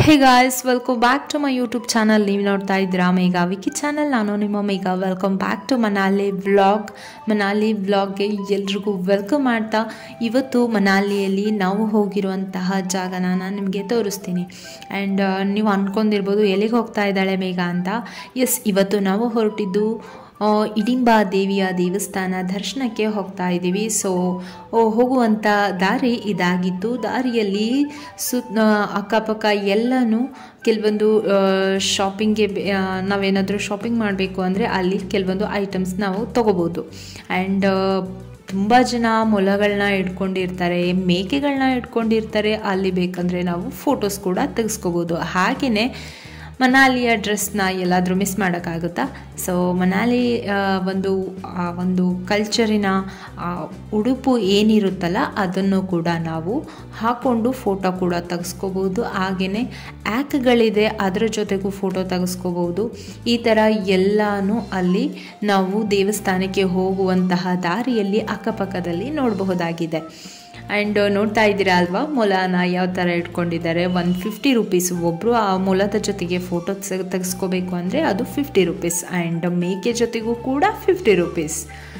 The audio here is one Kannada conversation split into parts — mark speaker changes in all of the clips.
Speaker 1: hey guys welcome back to my YouTube channel ನೀವು ನೋಡ್ತಾ ಇದ್ದೀರಾ ಮೇಘ ವಿಕಿ ಚಾನಲ್ ನಾನು ನಿಮ್ಮ Megha welcome back to Manali vlog Manali ವ್ಲಾಗ್ಗೆ ಎಲ್ರಿಗೂ ವೆಲ್ಕಮ್ ಮಾಡ್ತಾ ಇವತ್ತು ಮನಾಲಿಯಲ್ಲಿ ನಾವು ಹೋಗಿರುವಂತಹ ಜಾಗನ ನಾನು ನಿಮಗೆ ತೋರಿಸ್ತೀನಿ ಆ್ಯಂಡ್ ನೀವು ಅಂದ್ಕೊಂಡಿರ್ಬೋದು ಎಲ್ಲಿಗೆ ಹೋಗ್ತಾ ಇದ್ದಾಳೆ ಮೇಘ ಅಂತ ಎಸ್ ಇವತ್ತು ನಾವು ಹೊರಟಿದ್ದು ಆ, ಇಡಿಂಬ ದೇವಿಯ ದೇವಸ್ಥಾನ ದರ್ಶನಕ್ಕೆ ಹೋಗ್ತಾ ಇದ್ದೀವಿ ಸೊ ಹೋಗುವಂಥ ದಾರಿ ಇದಾಗಿತ್ತು ದಾರಿಯಲ್ಲಿ ಸುತ್ತ ಅಕ್ಕಪಕ್ಕ ಎಲ್ಲನೂ ಕೆಲವೊಂದು ಶಾಪಿಂಗ್ಗೆ ನಾವೇನಾದರೂ ಶಾಪಿಂಗ್ ಮಾಡಬೇಕು ಅಂದರೆ ಅಲ್ಲಿ ಕೆಲವೊಂದು ಐಟಮ್ಸ್ ನಾವು ತೊಗೋಬೋದು ಆ್ಯಂಡ್ ತುಂಬ ಜನ ಮೊಲಗಳನ್ನ ಇಟ್ಕೊಂಡಿರ್ತಾರೆ ಮೇಕೆಗಳನ್ನ ಇಟ್ಕೊಂಡಿರ್ತಾರೆ ಅಲ್ಲಿ ಬೇಕಂದರೆ ನಾವು ಫೋಟೋಸ್ ಕೂಡ ತೆಗೆಸ್ಕೋಬೋದು ಹಾಗೆಯೇ ಮನಾಲಿಯ ಡ್ರೆಸ್ನ ಎಲ್ಲಾದರೂ ಮಿಸ್ ಮಾಡೋಕ್ಕಾಗುತ್ತಾ ಸೊ ಮನಾಲಿ ಆ, ಒಂದು ಆ ಒಂದು ಕಲ್ಚರಿನ ಆ, ಉಡುಪು ಏನಿರುತ್ತಲ್ಲ ಅದನ್ನು ಕೂಡ ನಾವು ಹಾಕ್ಕೊಂಡು ಫೋಟೋ ಕೂಡ ತೆಗೆಸ್ಕೋಬೋದು ಹಾಗೆಯೇ ಆ್ಯಕ್ಗಳಿದೆ ಅದರ ಜೊತೆಗೂ ಫೋಟೋ ತೆಗೆಸ್ಕೋಬೋದು ಈ ಥರ ಎಲ್ಲನೂ ಅಲ್ಲಿ ನಾವು ದೇವಸ್ಥಾನಕ್ಕೆ ಹೋಗುವಂತಹ ದಾರಿಯಲ್ಲಿ ಅಕ್ಕಪಕ್ಕದಲ್ಲಿ ನೋಡಬಹುದಾಗಿದೆ ಆ್ಯಂಡ್ ನೋಡ್ತಾ ಇದ್ದೀರಾ ಅಲ್ವಾ ಮೊಲನ ಯಾವ ಥರ ಇಟ್ಕೊಂಡಿದ್ದಾರೆ ಒನ್ ಫಿಫ್ಟಿ ರುಪೀಸ್ ಒಬ್ಬರು ಆ ಮೊಲದ ಜೊತೆಗೆ ಫೋಟೋ ತೆಗೆಸ್ಕೋಬೇಕು ಅಂದರೆ ಅದು ಫಿಫ್ಟಿ ರುಪೀಸ್ ಆ್ಯಂಡ್ ಮೇಕೆ ಜೊತೆಗೂ ಕೂಡ ಫಿಫ್ಟಿ ರುಪೀಸ್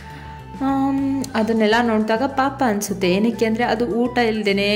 Speaker 1: ಅದನ್ನೆಲ್ಲ ನೋಡಿದಾಗ ಪಾಪ ಅನಿಸುತ್ತೆ ಏನಕ್ಕೆ ಅಂದರೆ ಅದು ಊಟ ಇಲ್ಲದೇ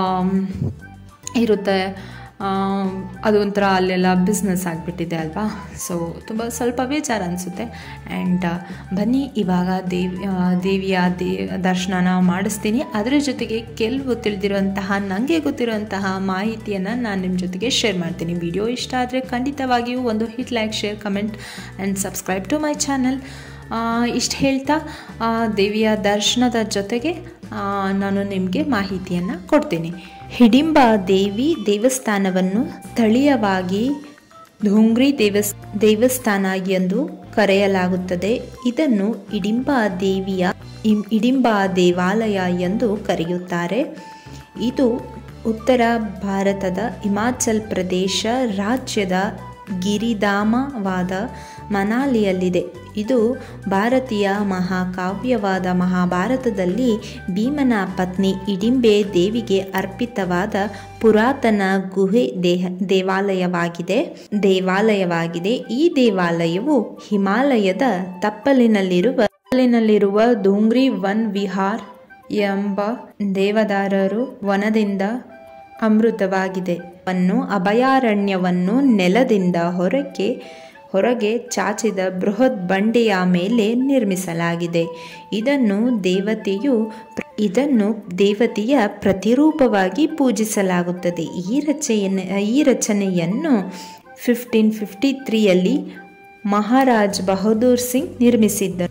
Speaker 1: ಇರುತ್ತೆ ಆಮ್, ಅದು ಒಂಥರ ಅಲ್ಲೆಲ್ಲ ಬಿಸ್ನೆಸ್ ಆಗಿಬಿಟ್ಟಿದೆ ಅಲ್ವಾ ಸೊ ತುಂಬ ಸ್ವಲ್ಪ ಬೇಜಾರು ಅನಿಸುತ್ತೆ ಆ್ಯಂಡ್ ಬನ್ನಿ ಇವಾಗ ದೇವಿ ಆ, ದೇವಿಯ ದೇ ದರ್ಶನನ ಮಾಡಿಸ್ತೀನಿ ಅದರ ಜೊತೆಗೆ ಕೆಲವು ತಿಳಿದಿರುವಂತಹ ನನಗೆ ಗೊತ್ತಿರುವಂತಹ ಮಾಹಿತಿಯನ್ನು ನಾನು ನಿಮ್ಮ ಜೊತೆಗೆ ಶೇರ್ ಮಾಡ್ತೀನಿ ವಿಡಿಯೋ ಇಷ್ಟ ಆದರೆ ಖಂಡಿತವಾಗಿಯೂ ಒಂದು hit like share comment and subscribe to my channel ಇಷ್ಟು ಹೇಳ್ತಾ ಆ, ದೇವಿಯ ದರ್ಶನದ ಜೊತೆಗೆ ಆ, ನಾನು ನಿಮಗೆ ಮಾಹಿತಿಯನ್ನು ಕೊಡ್ತೀನಿ ಹಿಡಿಂಬ ದೇವಿ ದೇವಸ್ಥಾನವನ್ನು ಸ್ಥಳೀಯವಾಗಿ ಧೂಂಗ್ರಿ ದೇವಸ್ ದೇವಸ್ಥಾನ ಎಂದು ಕರೆಯಲಾಗುತ್ತದೆ ಇದನ್ನು ಇಡಿಂಬ ದೇವಿಯ ಇಂ- ಇಡಿಂಬ ದೇವಾಲಯ ಎಂದು ಕರೆಯುತ್ತಾರೆ ಇದು ಉತ್ತರ ಭಾರತದ ಹಿಮಾಚಲ್ ಪ್ರದೇಶ ರಾಜ್ಯದ ಗಿರಿಧಾಮವಾದ ಮನಾಲಿಯಲ್ಲಿದೆ ಇದು ಭಾರತೀಯ ಮಹಾಕಾವ್ಯವಾದ ಮಹಾಭಾರತದಲ್ಲಿ ಭೀಮನ ಪತ್ನಿ ಇಡಿಂಬೆ ದೇವಿಗೆ ಅರ್ಪಿತವಾದ ಪುರಾತನ ಗುಹೆ ದೇಹ ದೇವಾಲಯವಾಗಿದೆ ದೇವಾಲಯವಾಗಿದೆ ಈ ದೇವಾಲಯವು ಹಿಮಾಲಯದ ತಪ್ಪಲಿನಲ್ಲಿರುವ ತಪ್ಪಲಿನಲ್ಲಿರುವ ಧೂಂಗ್ರಿ ವನ್ ವಿಹಾರ್ ಎಂಬ ದೇವದಾರರು ವನದಿಂದ ಅಮೃತವಾಗಿದೆ ವನ್ನು ಅಭಯಾರಣ್ಯವನ್ನು ನೆಲದಿಂದ ಹೊರಕ್ಕೆ ಹೊರಗೆ ಚಾಚಿದ ಬೃಹತ್ ಬಂಡೆಯ ಮೇಲೆ ನಿರ್ಮಿಸಲಾಗಿದೆ ಇದನ್ನು ದೇವತೆಯು ಇದನ್ನು ದೇವತೆಯ ಪ್ರತಿರೂಪವಾಗಿ ಪೂಜಿಸಲಾಗುತ್ತದೆ ಈ ರಚನೆ ಈ ರಚನೆಯನ್ನು ಫಿಫ್ಟೀನ್ ಫಿಫ್ಟಿ ತ್ರೀಯಲ್ಲಿ ಮಹಾರಾಜ್ ಬಹದ್ದೂರ್ ಸಿಂಗ್ ನಿರ್ಮಿಸಿದ್ದರು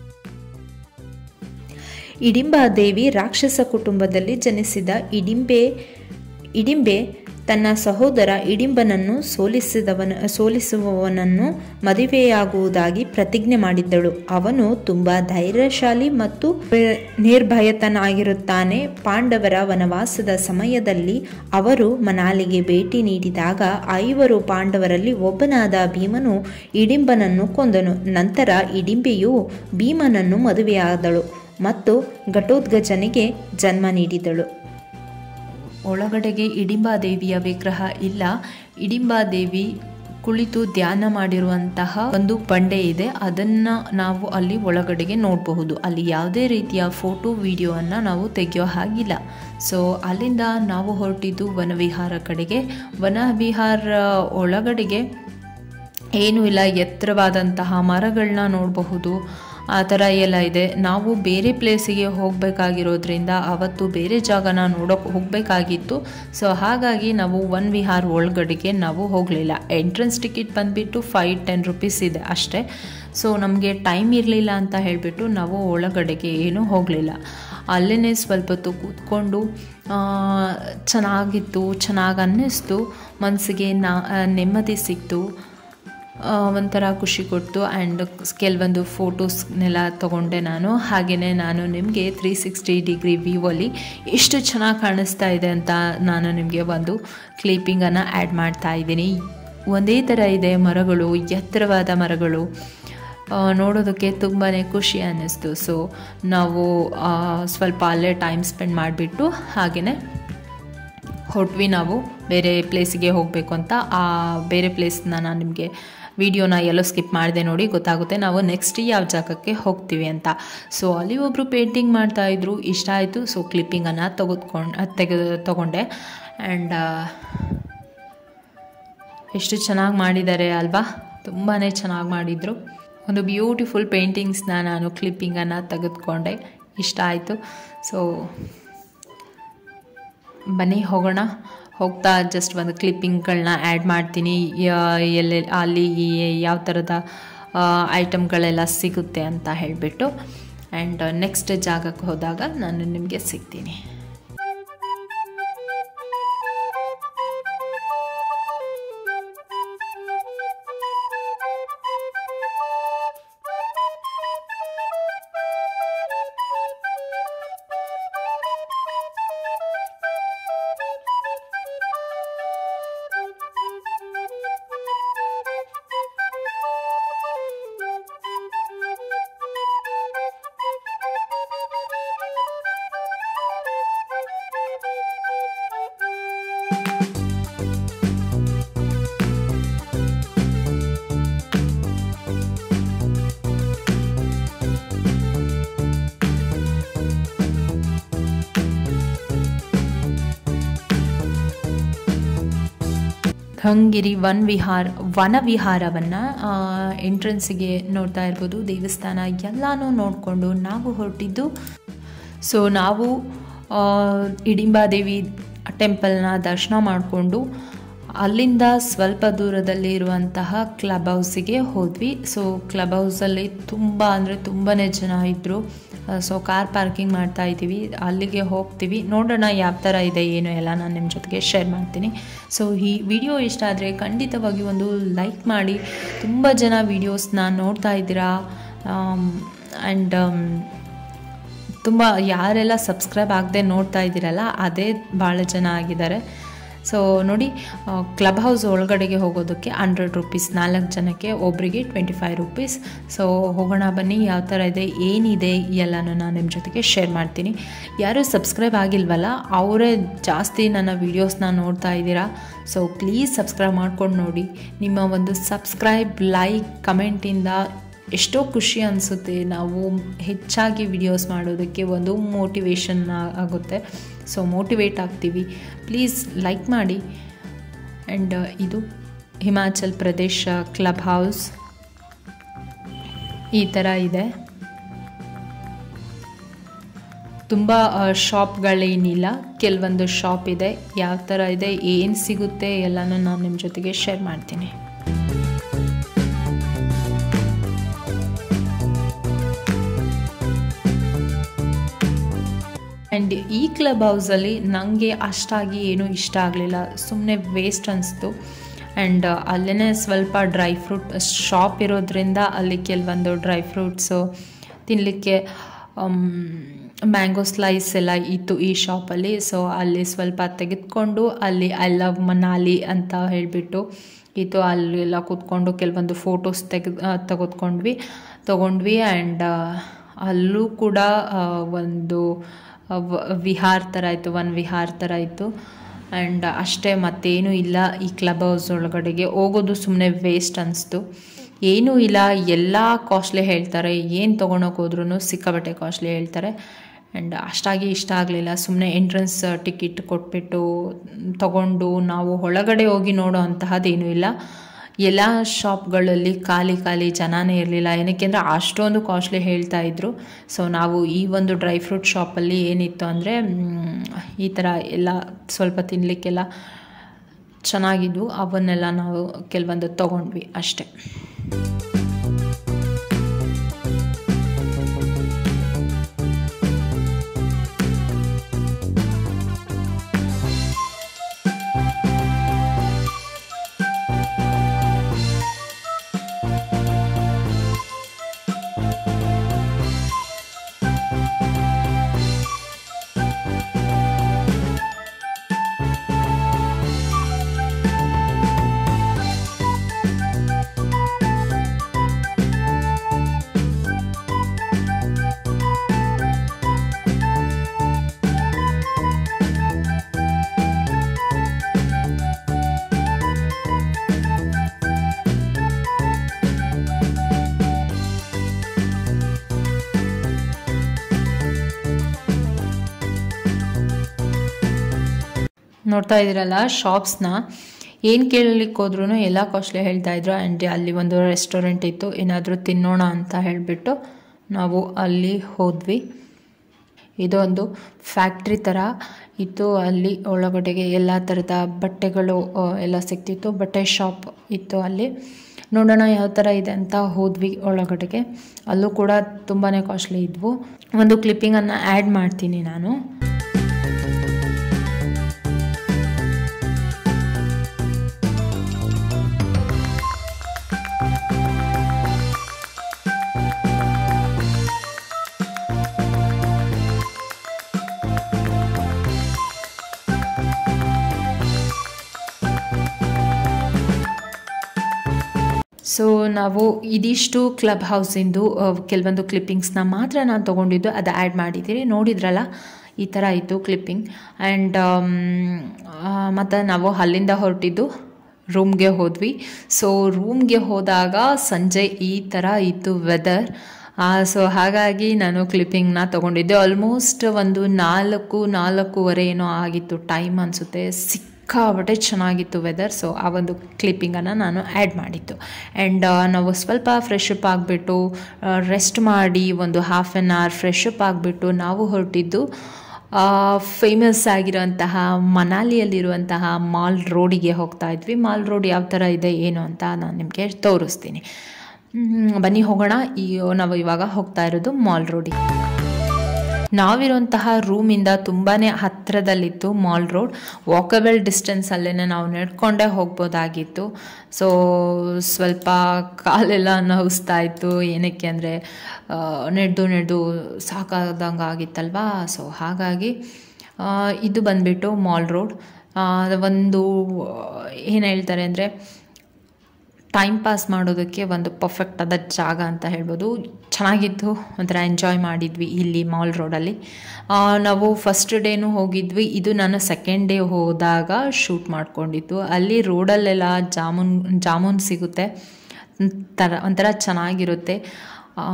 Speaker 1: ಇಡಿಂಬ ದೇವಿ ರಾಕ್ಷಸ ಕುಟುಂಬದಲ್ಲಿ ಜನಿಸಿದ ಇಡಿಂಬೆ ಇಡಿಂಬೆ ತನ್ನ ಸಹೋದರ ಇಡಿಂಬನನ್ನು ಸೋಲಿಸಿದವನ ಸೋಲಿಸುವವನನ್ನು ಮದುವೆಯಾಗುವುದಾಗಿ ಪ್ರತಿಜ್ಞೆ ಮಾಡಿದ್ದಳು ಅವನು ತುಂಬ ಧೈರ್ಯಶಾಲಿ ಮತ್ತು ನಿರ್ಭಯತನಾಗಿರುತ್ತಾನೆ ಪಾಂಡವರ ವನವಾಸದ ಸಮಯದಲ್ಲಿ ಅವರು ಮನಾಲಿಗೆ ಭೇಟಿ ನೀಡಿದಾಗ ಐವರು ಪಾಂಡವರಲ್ಲಿ ಒಬ್ಬನಾದ ಭೀಮನು ಇಡಿಂಬನನ್ನು ಕೊಂದನು ನಂತರ ಇಡಿಂಬೆಯು ಭೀಮನನ್ನು ಮದುವೆಯಾದಳು ಮತ್ತು ಘಟೋದ್ಗಜನಿಗೆ ಜನ್ಮ ನೀಡಿದಳು ಒಳಗಡೆಗೆ ಇಡಿಂಬ ದೇವಿಯ ವಿಗ್ರಹ ಇಲ್ಲ ಇಡಿಂಬ ದೇವಿ ಕುಳಿತು ಧ್ಯಾನ ಮಾಡಿರುವಂತಹ ಒಂದು ಬಂಡೆ ಇದೆ ಅದನ್ನ ನಾವು ಅಲ್ಲಿ ಒಳಗಡೆಗೆ ನೋಡಬಹುದು ಅಲ್ಲಿ ಯಾವುದೇ ರೀತಿಯ ಫೋಟೋ ವಿಡಿಯೋವನ್ನು ನಾವು ತೆಗೆಯೋ ಹಾಗಿಲ್ಲ ಸೊ ಅಲ್ಲಿಂದ ನಾವು ಹೊರಟಿದ್ದು ವನವಿಹಾರ ಕಡೆಗೆ ವನವಿಹಾರ ಒಳಗಡೆಗೆ ಏನೂ ಇಲ್ಲ ಎತ್ತರವಾದಂತಹ ಮರಗಳನ್ನ ನೋಡಬಹುದು ಆ ಥರ ಎಲ್ಲ ಇದೆ ನಾವು ಬೇರೆ ಪ್ಲೇಸಿಗೆ ಹೋಗಬೇಕಾಗಿರೋದ್ರಿಂದ ಅವತ್ತು ಬೇರೆ ಜಾಗನ ನೋಡೋಕೆ ಹೋಗಬೇಕಾಗಿತ್ತು ಸೊ ಹಾಗಾಗಿ ನಾವು ಒನ್ ವಿಹಾರ್ ಒಳಗಡೆಗೆ ನಾವು ಹೋಗಲಿಲ್ಲ ಎಂಟ್ರೆನ್ಸ್ ಟಿಕೆಟ್ ಬಂದುಬಿಟ್ಟು ಫೈವ್ ಟೆನ್ ರುಪೀಸ್ ಇದೆ ಅಷ್ಟೇ ಸೊ ನಮಗೆ ಟೈಮ್ ಇರಲಿಲ್ಲ ಅಂತ ಹೇಳಿಬಿಟ್ಟು ನಾವು ಒಳಗಡೆಗೆ ಏನೂ ಹೋಗಲಿಲ್ಲ ಅಲ್ಲೇ ಸ್ವಲ್ಪ ಹೊತ್ತು ಕೂತ್ಕೊಂಡು ಆ, ಚೆನ್ನಾಗಿತ್ತು ಚೆನ್ನಾಗಿ ಅನ್ನಿಸ್ತು ಮನಸ್ಸಿಗೆ ನಾ ನೆಮ್ಮದಿ ಸಿಕ್ತು ಆ, ಒಂಥರ ಖುಷಿ ಕೊಡ್ತು ಆ್ಯಂಡ್ ಕೆಲವೊಂದು ಫೋಟೋಸ್ನೆಲ್ಲ ತೊಗೊಂಡೆ ನಾನು ಹಾಗೆಯೇ ನಾನು ನಿಮಗೆ ತ್ರೀ ಸಿಕ್ಸ್ಟಿ ಡಿಗ್ರಿ ವ್ಯೂವಲ್ಲಿ ಎಷ್ಟು ಚೆನ್ನಾಗಿ ಕಾಣಿಸ್ತಾ ಇದೆ ಅಂತ ನಾನು ನಿಮಗೆ ಒಂದು ಕ್ಲಿಪ್ಪಿಂಗನ್ನು ಆ್ಯಡ್ ಮಾಡ್ತಾ ಇದ್ದೀನಿ ಒಂದೇ ಥರ ಇದೆ ಮರಗಳು ಎತ್ತರವಾದ ಮರಗಳು ಆ, ನೋಡೋದಕ್ಕೆ ತುಂಬಾ ಖುಷಿ ಅನ್ನಿಸ್ತು ಸೊ ನಾವು ಆ, ಸ್ವಲ್ಪ ಅಲ್ಲೇ ಟೈಮ್ ಸ್ಪೆಂಡ್ ಮಾಡಿಬಿಟ್ಟು ಹಾಗೆಯೇ ಹೊರಟ್ವಿ ನಾವು ಬೇರೆ ಪ್ಲೇಸಿಗೆ ಹೋಗಬೇಕು ಅಂತ ಆ ಬೇರೆ ಪ್ಲೇಸ್ನ ನಾನು ನಿಮಗೆ ವಿಡಿಯೋನ ಎಲ್ಲೋ ಸ್ಕಿಪ್ ಮಾಡಿದೆ ನೋಡಿ ಗೊತ್ತಾಗುತ್ತೆ ನಾವು ನೆಕ್ಸ್ಟ್ ಯಾವ ಜಾಗಕ್ಕೆ ಹೋಗ್ತೀವಿ ಅಂತ ಸೊ ಅಲ್ಲಿ ಒಬ್ಬರು ಪೇಂಟಿಂಗ್ ಮಾಡ್ತಾಯಿದ್ರು ಇಷ್ಟ ಆಯಿತು ಸೊ ಕ್ಲಿಪ್ಪಿಂಗನ್ನು ತೆಗೆದುಕೊಂಡು ತೆಗೆದು ತೊಗೊಂಡೆ ಆ್ಯಂಡ್ ಎಷ್ಟು ಚೆನ್ನಾಗಿ ಮಾಡಿದ್ದಾರೆ ಅಲ್ವಾ ತುಂಬಾ ಚೆನ್ನಾಗಿ ಮಾಡಿದರು ಒಂದು ಬ್ಯೂಟಿಫುಲ್ ಪೇಂಟಿಂಗ್ಸ್ನ ನಾನು ಕ್ಲಿಪ್ಪಿಂಗನ್ನು ತೆಗೆದುಕೊಂಡೆ ಇಷ್ಟ ಆಯಿತು ಸೊ ಬನ್ನಿ ಹೋಗೋಣ ಹೋಗ್ತಾ ಜಸ್ಟ್ ಒಂದು ಕ್ಲಿಪ್ಪಿಂಗ್ಗಳನ್ನ ಆ್ಯಡ್ ಮಾಡ್ತೀನಿ ಎಲ್ಲೆ ಅಲ್ಲಿ ಯಾವ ಥರದ ಐಟಮ್ಗಳೆಲ್ಲ ಸಿಗುತ್ತೆ ಅಂತ ಹೇಳಿಬಿಟ್ಟು ಆ್ಯಂಡ್ ನೆಕ್ಸ್ಟ್ ಜಾಗಕ್ಕೆ ಹೋದಾಗ ನಾನು ನಿಮಗೆ ಸಿಗ್ತೀನಿ ಧಂಗಿರಿ ವನ್ ವಿಹಾರ ವನ ವಿಹಾರವನ್ನು ಎಂಟ್ರೆನ್ಸಿಗೆ ನೋಡ್ತಾ ಇರ್ಬೋದು ದೇವಸ್ಥಾನ ಎಲ್ಲನೂ ನೋಡಿಕೊಂಡು ನಾವು ಹೊರಟಿದ್ದು ಸೊ ನಾವು ಹಿಡಿಂಬಾದೇವಿ ಟೆಂಪಲ್ನ ದರ್ಶನ ಮಾಡಿಕೊಂಡು ಅಲ್ಲಿಂದ ಸ್ವಲ್ಪ ದೂರದಲ್ಲಿ ಇರುವಂತಹ ಕ್ಲಬ್ ಹೌಸಿಗೆ ಹೋದ್ವಿ ಸೊ ಕ್ಲಬ್ ಹೌಸಲ್ಲಿ ತುಂಬ ಅಂದರೆ ತುಂಬಾ ಜನ ಇದ್ದರು ಸೊ ಕಾರ್ ಪಾರ್ಕಿಂಗ್ ಮಾಡ್ತಾ ಇದ್ದೀವಿ ಅಲ್ಲಿಗೆ ಹೋಗ್ತೀವಿ ನೋಡೋಣ ಯಾವ ಥರ ಇದೆ ಏನು ಎಲ್ಲ ನಾನು ನಿಮ್ಮ ಜೊತೆಗೆ ಶೇರ್ ಮಾಡ್ತೀನಿ ಸೊ ಈ ವಿಡಿಯೋ ಇಷ್ಟ ಆದರೆ ಖಂಡಿತವಾಗಿ ಒಂದು ಲೈಕ್ ಮಾಡಿ ತುಂಬ ಜನ ವೀಡಿಯೋಸ್ನ ನೋಡ್ತಾ ಇದ್ದೀರಾ ಆ್ಯಂಡ್ ತುಂಬ ಯಾರೆಲ್ಲ ಸಬ್ಸ್ಕ್ರೈಬ್ ಆಗದೆ ನೋಡ್ತಾ ಇದ್ದೀರಲ್ಲ ಅದೇ ಭಾಳ ಜನ ಆಗಿದ್ದಾರೆ ಸೊ ನೋಡಿ ಕ್ಲಬ್ ಹೌಸ್ ಒಳಗಡೆಗೆ ಹೋಗೋದಕ್ಕೆ ಹಂಡ್ರೆಡ್ ರುಪೀಸ್ ನಾಲ್ಕು ಜನಕ್ಕೆ ಒಬ್ಬರಿಗೆ ಟ್ವೆಂಟಿ ಫೈವ್ ರುಪೀಸ್ ಸೊ ಹೋಗೋಣ ಬನ್ನಿ ಯಾವ ಥರ ಇದೆ ಏನಿದೆ ಎಲ್ಲನೂ ನಾನು ನಿಮ್ಮ ಜೊತೆಗೆ ಶೇರ್ ಮಾಡ್ತೀನಿ ಯಾರು ಸಬ್ಸ್ಕ್ರೈಬ್ ಆಗಿಲ್ವಲ್ಲ ಅವರೇ ಜಾಸ್ತಿ ನನ್ನ ವೀಡಿಯೋಸ್ನ ನೋಡ್ತಾ ಇದ್ದೀರಾ ಸೊ ಪ್ಲೀಸ್ ಸಬ್ಸ್ಕ್ರೈಬ್ ಮಾಡ್ಕೊಂಡು ನೋಡಿ ನಿಮ್ಮ ಒಂದು ಸಬ್ಸ್ಕ್ರೈಬ್ ಲೈಕ್ ಕಮೆಂಟಿಂದ ಎಷ್ಟೋ ಖುಷಿ ಅನಿಸುತ್ತೆ ನಾವು ಹೆಚ್ಚಾಗಿ ವಿಡಿಯೋಸ್ ಮಾಡೋದಕ್ಕೆ ಒಂದು ಮೋಟಿವೇಶನ್ ಆಗುತ್ತೆ ಸೊ ಮೋಟಿವೇಟ್ ಆಗ್ತೀವಿ ಪ್ಲೀಸ್ ಲೈಕ್ ಮಾಡಿ ಆ್ಯಂಡ್ ಇದು ಹಿಮಾಚಲ್ ಪ್ರದೇಶ ಕ್ಲಬ್ ಹೌಸ್ ಈ ಥರ ಇದೆ ತುಂಬ ಶಾಪ್ಗಳೇನಿಲ್ಲ ಕೆಲವೊಂದು ಶಾಪ್ ಇದೆ ಯಾವ ಥರ ಇದೆ ಏನು ಸಿಗುತ್ತೆ ಎಲ್ಲನೂ ನಾನು ನಿಮ್ಮ ಜೊತೆಗೆ ಶೇರ್ ಮಾಡ್ತೀನಿ ಆ್ಯಂಡ್ ಈ ಕ್ಲಬ್ ಹೌಸಲ್ಲಿ ನನಗೆ ಅಷ್ಟಾಗಿ ಏನೂ ಇಷ್ಟ ಆಗಲಿಲ್ಲ ಸುಮ್ಮನೆ ವೇಸ್ಟ್ ಅನಿಸ್ತು ಆ್ಯಂಡ್ ಅಲ್ಲೇ ಸ್ವಲ್ಪ ಡ್ರೈ ಫ್ರೂಟ್ ಶಾಪ್ ಇರೋದ್ರಿಂದ ಅಲ್ಲಿ ಕೆಲವೊಂದು ಡ್ರೈ ಫ್ರೂಟ್ಸು ತಿನ್ನಲಿಕ್ಕೆ ಮ್ಯಾಂಗೋ ಸ್ಲೈಸ್ ಎಲ್ಲ ಇತ್ತು ಈ ಶಾಪಲ್ಲಿ ಸೊ ಅಲ್ಲಿ ಸ್ವಲ್ಪ ತೆಗೆದುಕೊಂಡು ಅಲ್ಲಿ ಐ ಲವ್ ಮನಾಲಿ ಅಂತ ಹೇಳಿಬಿಟ್ಟು ಇತ್ತು ಅಲ್ಲೆಲ್ಲ ಕೂತ್ಕೊಂಡು ಕೆಲವೊಂದು ಫೋಟೋಸ್ ತೆಗೆದು ತೆಗೆದುಕೊಂಡ್ವಿ ತೊಗೊಂಡ್ವಿ ಆ್ಯಂಡ್ ಅಲ್ಲೂ ಕೂಡ ಒಂದು ವಿಹಾರ್ ಥರ ಇತ್ತು ಒಂದು ವಿಹಾರ್ ಥರ ಇತ್ತು ಆ್ಯಂಡ್ ಅಷ್ಟೇ ಮತ್ತೇನೂ ಇಲ್ಲ ಈ ಕ್ಲಬ್ ಹೌಸ್ ಒಳಗಡೆಗೆ ಹೋಗೋದು ಸುಮ್ಮನೆ ವೇಸ್ಟ್ ಅನಿಸ್ತು ಏನೂ ಇಲ್ಲ ಎಲ್ಲ ಕಾಸ್ಟ್ಲಿ ಹೇಳ್ತಾರೆ ಏನು ತೊಗೊಳಕ್ಕೆ ಹೋದ್ರೂ ಸಿಕ್ಕಾಬಟ್ಟೆ ಕಾಸ್ಟ್ಲಿ ಹೇಳ್ತಾರೆ ಆ್ಯಂಡ್ ಅಷ್ಟಾಗಿ ಇಷ್ಟ ಆಗಲಿಲ್ಲ ಸುಮ್ಮನೆ ಎಂಟ್ರೆನ್ಸ್ ಟಿಕೆಟ್ ಕೊಟ್ಬಿಟ್ಟು ತಗೊಂಡು ನಾವು ಒಳಗಡೆ ಹೋಗಿ ನೋಡೋ ಅಂತಹದ್ದೇನೂ ಇಲ್ಲ ಎಲ್ಲ ಶಾಪ್ಗಳಲ್ಲಿ ಖಾಲಿ ಖಾಲಿ ಜನನೇ ಇರಲಿಲ್ಲ ಏನಕ್ಕೆ ಅಂದರೆ ಅಷ್ಟೊಂದು ಕಾಸ್ಟ್ಲಿ ಹೇಳ್ತಾ ಇದ್ರು ಸೊ ನಾವು ಈ ಒಂದು ಡ್ರೈ ಫ್ರೂಟ್ ಶಾಪಲ್ಲಿ ಏನಿತ್ತು ಅಂದರೆ ಈ ಥರ ಎಲ್ಲ ಸ್ವಲ್ಪ ತಿನ್ನಲಿಕ್ಕೆಲ್ಲ ಚೆನ್ನಾಗಿದ್ವು ಅವನ್ನೆಲ್ಲ ನಾವು ಕೆಲವೊಂದು ತೊಗೊಂಡ್ವಿ ಅಷ್ಟೆ
Speaker 2: ನೋಡ್ತಾ ಇದ್ದೀರಲ್ಲ ಶಾಪ್ಸ್ನ ಏನು ಕೇಳಲಿಕ್ಕೆ ಹೋದ್ರೂ ಎಲ್ಲ ಕಾಸ್ಟ್ಲಿ ಹೇಳ್ತಾ ಇದ್ರು ಆ್ಯಂಡ್ ಅಲ್ಲಿ ಒಂದು ರೆಸ್ಟೋರೆಂಟ್ ಇತ್ತು ಏನಾದರೂ ತಿನ್ನೋಣ ಅಂತ ಹೇಳಿಬಿಟ್ಟು ನಾವು ಅಲ್ಲಿ ಹೋದ್ವಿ ಇದೊಂದು ಫ್ಯಾಕ್ಟ್ರಿ ಥರ ಇತ್ತು ಅಲ್ಲಿ ಒಳಗಡೆಗೆ ಎಲ್ಲ ಥರದ ಬಟ್ಟೆಗಳು ಆ, ಎಲ್ಲ ಸಿಗ್ತಿತ್ತು ಬಟ್ಟೆ ಶಾಪ್ ಇತ್ತು ಅಲ್ಲಿ ನೋಡೋಣ ಯಾವ ಥರ ಇದೆ ಅಂತ ಹೋದ್ವಿ ಒಳಗಡೆಗೆ ಅಲ್ಲೂ ಕೂಡ ತುಂಬಾ ಕಾಸ್ಟ್ಲಿ ಇದ್ವು ಒಂದು ಕ್ಲಿಪ್ಪಿಂಗನ್ನು ಆ್ಯಡ್ ಮಾಡ್ತೀನಿ ನಾನು ಸೊ ನಾವು ಇದಿಷ್ಟು ಕ್ಲಬ್ ಹೌಸಿಂದು ಕೆಲವೊಂದು ಕ್ಲಿಪ್ಪಿಂಗ್ಸ್ನ ಮಾತ್ರ ನಾನು ತೊಗೊಂಡಿದ್ದು ಅದು ಆ್ಯಡ್ ಮಾಡಿದ್ದೀರಿ ನೋಡಿದ್ರಲ್ಲ ಈ ಥರ ಇತ್ತು ಕ್ಲಿಪ್ಪಿಂಗ್ ಆ್ಯಂಡ್ ಮತ್ತು ನಾವು ಅಲ್ಲಿಂದ ಹೊರಟಿದ್ದು ರೂಮ್ಗೆ ಹೋದ್ವಿ ಸೊ ರೂಮ್ಗೆ ಹೋದಾಗ ಸಂಜೆ ಈ ಥರ ಇತ್ತು ವೆದರ್ ಸೊ ಹಾಗಾಗಿ ನಾನು ಕ್ಲಿಪ್ಪಿಂಗ್ನ ತೊಗೊಂಡಿದ್ದೆ ಆಲ್ಮೋಸ್ಟ್ ಒಂದು ನಾಲ್ಕು ನಾಲ್ಕೂವರೆ ಏನೋ ಆಗಿತ್ತು ಟೈಮ್ ಅನಿಸುತ್ತೆ ಸಿಕ್ಕಾಬಟ್ಟೆ ಚೆನ್ನಾಗಿತ್ತು ವೆದರ್ ಸೊ ಆ ಒಂದು ಕ್ಲಿಪ್ಪಿಂಗನ್ನು ನಾನು ಆ್ಯಡ್ ಮಾಡಿತ್ತು ಆ್ಯಂಡ್ ನಾವು ಸ್ವಲ್ಪ ಫ್ರೆಶ್ ಅಪ್ ಆಗಿಬಿಟ್ಟು ರೆಸ್ಟ್ ಮಾಡಿ ಒಂದು half an hour fresh up ಆಗಿಬಿಟ್ಟು ನಾವು ಹೊರಟಿದ್ದು ಫೇಮಸ್ ಆಗಿರುವಂತಹ ಮನಾಲಿಯಲ್ಲಿರುವಂತಹ ಮಾಲ್ ರೋಡಿಗೆ ಹೋಗ್ತಾ ಇದ್ವಿ ಮಾಲ್ ರೋಡ್ ಯಾವ ಥರ ಇದೆ ಏನು ಅಂತ ನಾನು ನಿಮಗೆ ತೋರಿಸ್ತೀನಿ ಮ್, ಬನ್ನಿ ಹೋಗೋಣ ಈ ನಾವು ಇವಾಗ ಹೋಗ್ತಾ ಇರೋದು ಮಾಲ್ ರೋಡಿಗೆ ನಾವಿರುವಂತಹ ರೂಮಿಂದ ತುಂಬಾ ಹತ್ತಿರದಲ್ಲಿತ್ತು ಮಾಲ್ ರೋಡ್ ವಾಕಬಲ್ ಡಿಸ್ಟೆನ್ಸಲ್ಲೇ ನಾವು ನಡ್ಕೊಂಡೇ ಹೋಗ್ಬೋದಾಗಿತ್ತು ಸೊ ಸ್ವಲ್ಪ ಕಾಲೆಲ್ಲ ನೋವಿಸ್ತಾ ಇತ್ತು ಏನಕ್ಕೆ ಅಂದರೆ ನಡೆದು ನಡೆದು ಸಾಕಾದಂಗೆ ಆಗಿತ್ತಲ್ವಾ ಸೊ ಹಾಗಾಗಿ ಆ, ಇದು ಬಂದ್ಬಿಟ್ಟು ಮಾಲ್ ರೋಡ್ ಒಂದು ಏನು ಹೇಳ್ತಾರೆ ಅಂದರೆ ಟೈಮ್ ಪಾಸ್ ಮಾಡೋದಕ್ಕೆ ಒಂದು ಪರ್ಫೆಕ್ಟ್ ಆದ ಜಾಗ ಅಂತ ಹೇಳ್ಬೋದು ಚೆನ್ನಾಗಿತ್ತು ಒಂಥರ ಎಂಜಾಯ್ ಮಾಡಿದ್ವಿ ಇಲ್ಲಿ ಮಾಲ್ ರೋಡಲ್ಲಿ ಆ, ನಾವು ಫಸ್ಟ್ ಡೇನೂ ಹೋಗಿದ್ವಿ ಇದು ನಾನು ಸೆಕೆಂಡ್ ಡೇ ಹೋದಾಗ ಶೂಟ್ ಮಾಡ್ಕೊಂಡಿದ್ದು ಅಲ್ಲಿ ರೋಡಲ್ಲೆಲ್ಲ ಜಾಮೂನ್ ಜಾಮೂನ್ ಸಿಗುತ್ತೆ ಥರ ಒಂಥರ ಚೆನ್ನಾಗಿರುತ್ತೆ ಆ,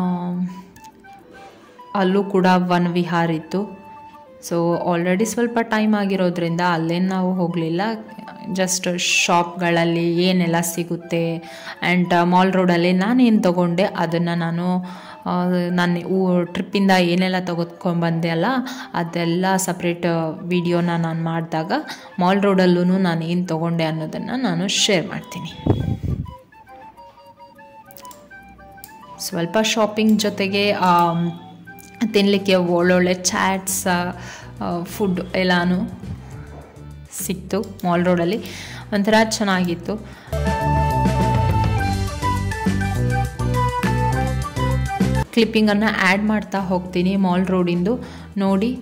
Speaker 2: ಅಲ್ಲೂ ಕೂಡ ವನ್ ವಿಹಾರ್ ಇತ್ತು ಸೊ ಆಲ್ರೆಡಿ ಸ್ವಲ್ಪ ಟೈಮ್ ಆಗಿರೋದ್ರಿಂದ ಅಲ್ಲೇನು ನಾವು ಹೋಗಲಿಲ್ಲ ಜಸ್ಟ್ ಶಾಪ್ಗಳಲ್ಲಿ ಏನೆಲ್ಲ ಸಿಗುತ್ತೆ ಆ್ಯಂಡ್ ಮಾಲ್ ರೋಡಲ್ಲಿ ನಾನೇನು ತೊಗೊಂಡೆ ಅದನ್ನು ನಾನು ಆ, ನಾನು ಟ್ರಿಪ್ಪಿಂದ ಏನೆಲ್ಲ ತೆಗೆದುಕೊಂಡ್ಬಂದೆ ಅಲ್ಲ ಅದೆಲ್ಲ ಸಪ್ರೇಟ್ ವಿಡಿಯೋನ ನಾನು ಮಾಡಿದಾಗ ಮಾಲ್ ರೋಡಲ್ಲೂ ನಾನು ಏನು ತೊಗೊಂಡೆ ಅನ್ನೋದನ್ನು ನಾನು ಶೇರ್ ಮಾಡ್ತೀನಿ ಸ್ವಲ್ಪ ಶಾಪಿಂಗ್ ಜೊತೆಗೆ ಆಮ್, ತಿನ್ನಲಿಕ್ಕೆ ಒಳ್ಳೊಳ್ಳೆ ಚಾಟ್ಸ್ ಫುಡ್ ಎಲ್ಲನೂ ಸಿಕ್ತು ಮಾಲ್ ರೋಡಲ್ಲಿ ಒಂಥರ ಚೆನ್ನಾಗಿತ್ತು ಕ್ಲಿಪ್ಪಿಂಗನ್ನು ಆ್ಯಡ್ ಮಾಡ್ತಾ ಹೋಗ್ತೀನಿ ಮಾಲ್ ರೋಡಿಂದು ನೋಡಿ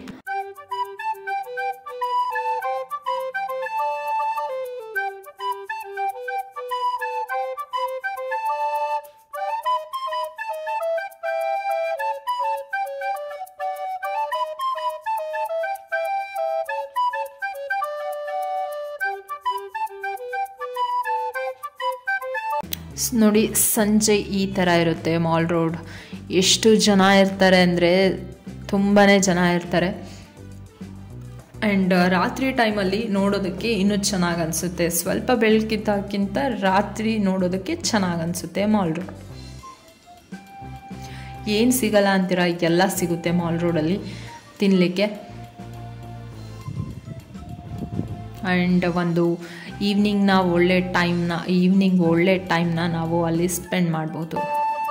Speaker 2: ಸ್- ನೋಡಿ ಸಂಜೆ ಈ ಥರ ಇರುತ್ತೆ ಮಾಲ್ ರೋಡ್ ಎಷ್ಟು ಜನ ಇರ್ತಾರೆ ಅಂದರೆ ತುಂಬಾ ಜನ ಇರ್ತಾರೆ ಆ್ಯಂಡ್ ರಾತ್ರಿ ಟೈಮಲ್ಲಿ ನೋಡೋದಕ್ಕೆ ಇನ್ನೂ ಚೆನ್ನಾಗಿ ಅನಿಸುತ್ತೆ ಸ್ವಲ್ಪ ಬೆಳಕಿದ್ದಕ್ಕಿಂತ ರಾತ್ರಿ ನೋಡೋದಕ್ಕೆ ಚೆನ್ನಾಗಿ ಅನಿಸುತ್ತೆ ಮಾಲ್ ರೋಡ್ ಏನು ಸಿಗಲ್ಲ ಅಂತೀರ ಎಲ್ಲ ಸಿಗುತ್ತೆ ಮಾಲ್ ರೋಡಲ್ಲಿ ತಿನ್ನಲಿಕ್ಕೆ ಆ್ಯಂಡ್ ಒಂದು ಈವ್ನಿಂಗ್ನ ಒಳ್ಳೆ ಟೈಮ್ನ ಈವ್ನಿಂಗ್ ಒಳ್ಳೆ ಟೈಮ್ನ ನಾವು ಅಲ್ಲಿ ಸ್ಪೆಂಡ್ ಮಾಡ್ಬೋದು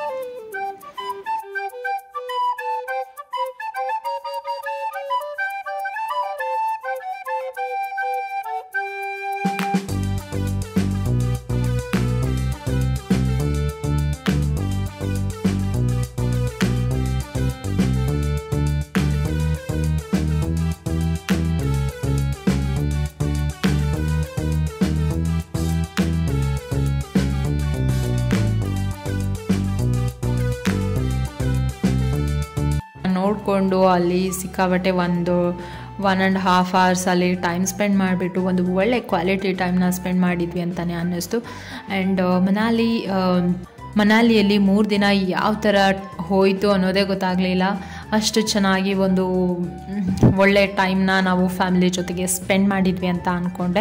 Speaker 2: ನೋಡಿಕೊಂಡು ಅಲ್ಲಿ ಸಿಕ್ಕಾಬಟ್ಟೆ ಒಂದು ಒನ್ ಆ್ಯಂಡ್ ಹಾಫ್ ಅವರ್ಸ್ ಅಲ್ಲಿ ಟೈಮ್ ಸ್ಪೆಂಡ್ ಮಾಡಿಬಿಟ್ಟು ಒಂದು ಒಳ್ಳೆ ಕ್ವಾಲಿಟಿ ಟೈಮ್ನ ಸ್ಪೆಂಡ್ ಮಾಡಿದ್ವಿ ಅಂತಲೇ ಅನ್ನಿಸ್ತು ಆ್ಯಂಡ್ ಮನಾಲಿ ಆ, ಮನಾಲಿಯಲ್ಲಿ ಮೂರು ದಿನ ಯಾವ ಥರ ಹೋಯಿತು ಅನ್ನೋದೇ ಗೊತ್ತಾಗಲಿಲ್ಲ ಅಷ್ಟು ಚೆನ್ನಾಗಿ ಒಂದು ಮ್, ಒಳ್ಳೆ ಟೈಮ್ನ ನಾವು ಫ್ಯಾಮಿಲಿ ಜೊತೆಗೆ ಸ್ಪೆಂಡ್ ಮಾಡಿದ್ವಿ ಅಂತ ಅಂದ್ಕೊಂಡೆ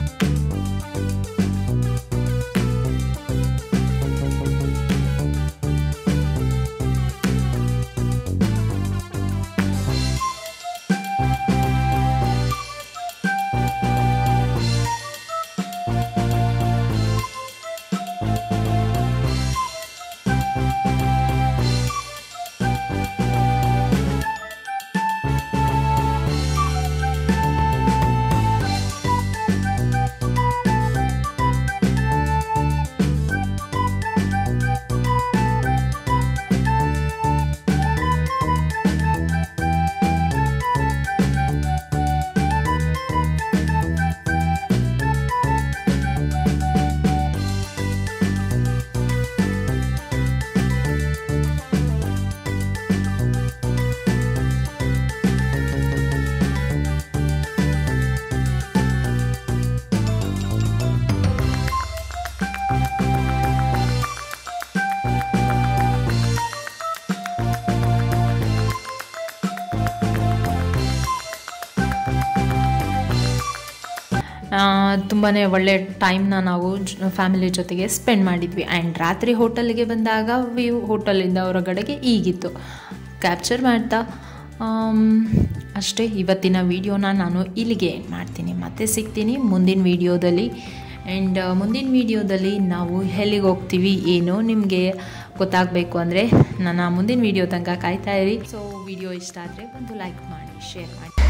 Speaker 2: ತುಂಬಾ ಒಳ್ಳೆ ಟೈಮ್ನ ನಾವು ಫ್ಯಾಮಿಲಿ ಜೊತೆಗೆ ಸ್ಪೆಂಡ್ ಮಾಡಿದ್ವಿ ಆ್ಯಂಡ್ ರಾತ್ರಿ ಹೋಟೆಲ್ಗೆ ಬಂದಾಗ ವ್ಯೂ ಹೋಟೆಲಿಂದ ಹೊರಗಡೆಗೆ ಈಗಿತ್ತು ಕ್ಯಾಪ್ಚರ್ ಮಾಡ್ತಾ ಆಮ್, ಅಷ್ಟೇ ಇವತ್ತಿನ ವಿಡಿಯೋನ ನಾನು ಇಲ್ಲಿಗೆ ಎಂಡ್ ಮಾಡ್ತೀನಿ ಮತ್ತೆ ಸಿಗ್ತೀನಿ ಮುಂದಿನ ವಿಡಿಯೋದಲ್ಲಿ ಆ್ಯಂಡ್ ಮುಂದಿನ ವಿಡಿಯೋದಲ್ಲಿ ನಾವು ಎಲ್ಲಿಗೆ ಹೋಗ್ತೀವಿ ಏನು ನಿಮಗೆ ಗೊತ್ತಾಗಬೇಕು ಅಂದರೆ ನನ್ನ ಮುಂದಿನ ವಿಡಿಯೋ ತನಕ ಕಾಯ್ತಾ ಇರಿ ಸೊ ವಿಡಿಯೋ ಇಷ್ಟ ಆದರೆ ಒಂದು ಲೈಕ್ ಮಾಡಿ ಶೇರ್ ಮಾಡಿ